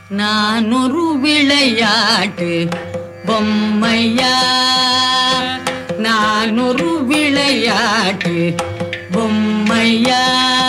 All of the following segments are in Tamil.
நான் ஒரு விளையாட்டு பொம்மையா நான் ஒரு விளையாட்டு பொம்மையா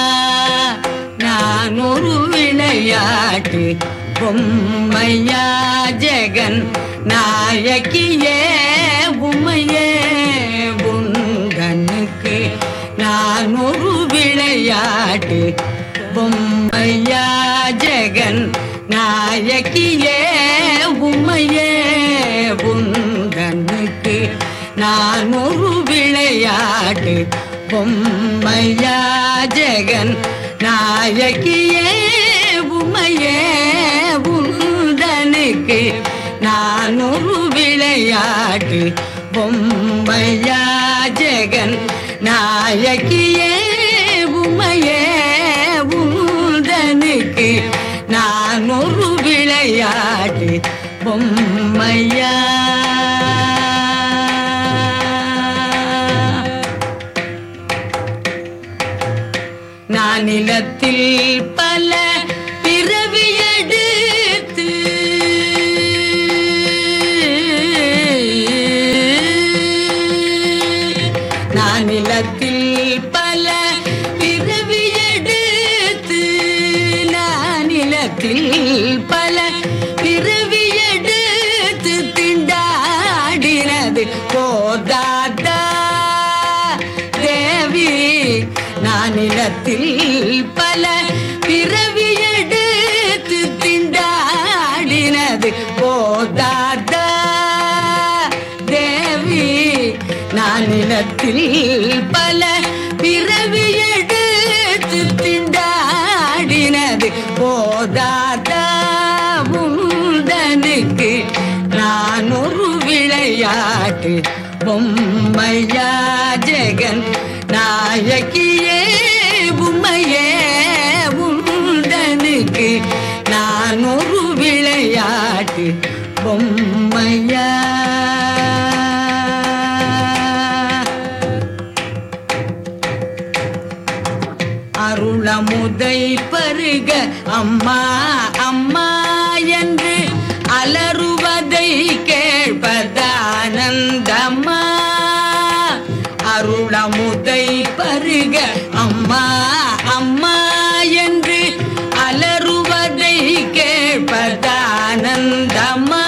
நான் ஒரு விளையாட்டு பொம்மையா ஜெகன் நாயகியே உமையே உங்கனுக்கு நான் ஒரு விளையாட்டு பொம்மையா ஜெகன் நாயகியே உமையே உந்தனுக்கு நான் ஒரு விளையாட்டு பொம்மையா ஜெகன் நாயகியே உமையே உந்தனுக்கு நான் ஒரு விளையாட்டு பொம்மையா ஜெகன் நாயகியே உமையே உந்தனுக்கு நான் ஒரு விளையாட்டு பொம்மையா நான் நிலத்தில் பல பிறவி எடுத்து நான் நிலத்தில் பல பிறவி எடுத்து நான் நிலத்தில் பல பிறவி எடுத்து திண்டாடினது போதாதா தேவி நான் நிலத்தில் பல பிறவி எடுத்து திண்டாடினது போதாதா தேவி நான் நிலத்தில் பல பிறவி எடுத்து திண்டாடினது போதாதா உந்தனுக்கு நான் ஒரு விளையாட்டு பொம்மையா ஜெகன் நாயகியே உமையே உந்தனுக்கு நான் ஒரு விளையாட்டு பொம்மையா அருளமுதை பருக அம்மா அம்மா என்று அலறுவதை கேட்பதானந்தம்மா அருளமுதை பருக அம்மா அம்மா என்று அலறுவதை கேட்பதானந்தம்மா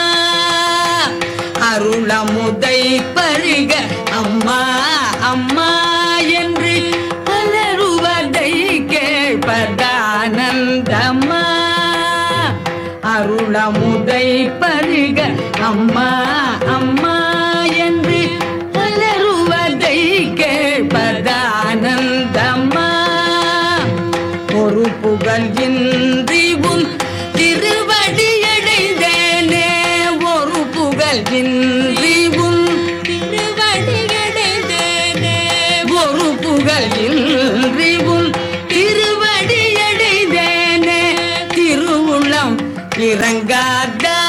அருளமுதை பருக அம்மா அம்மா என்று அலறுவதை கேட்பதானந்தம்மா அருளமுதை பருக அம்மா அம்மா என்று அலறுவதை கேட்பதானந்தம்மா ஒரு புகழ் இன்றி உன் திருவடியடைந்தேனே ஒரு புகழ் இன்றி உன் திருவடியடைந்தேனே ஒரு புகழ் இன்றி உன் திருவடியடைந்தேனே திருவுள்ளம் இறங்காதா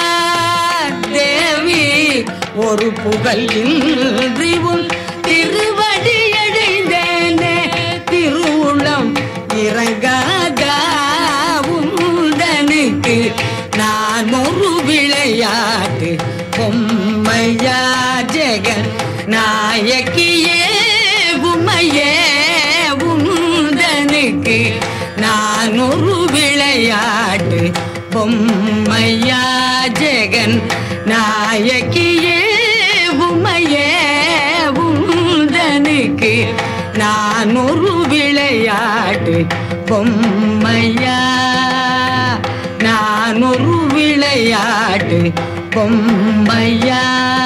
தேவி ஒரு புகழ் இன்றி உன் திருவடியடைந்தேனே திருவுளம் இறங்காதா உந்தனுக்கு நான் ஒரு விளையாட்டு பொம்மையா ஜெகன் நாயகியே உமையே உந்தனுக்கு நான் ஒரு விளையாட்டு பொம்மையா ஜெகன் நாயகியே உமையே உந்தனுக்கு நான் ஒரு விளையாட்டு பொம்மையா நான் ஒரு விளையாட்டு பொம்மையா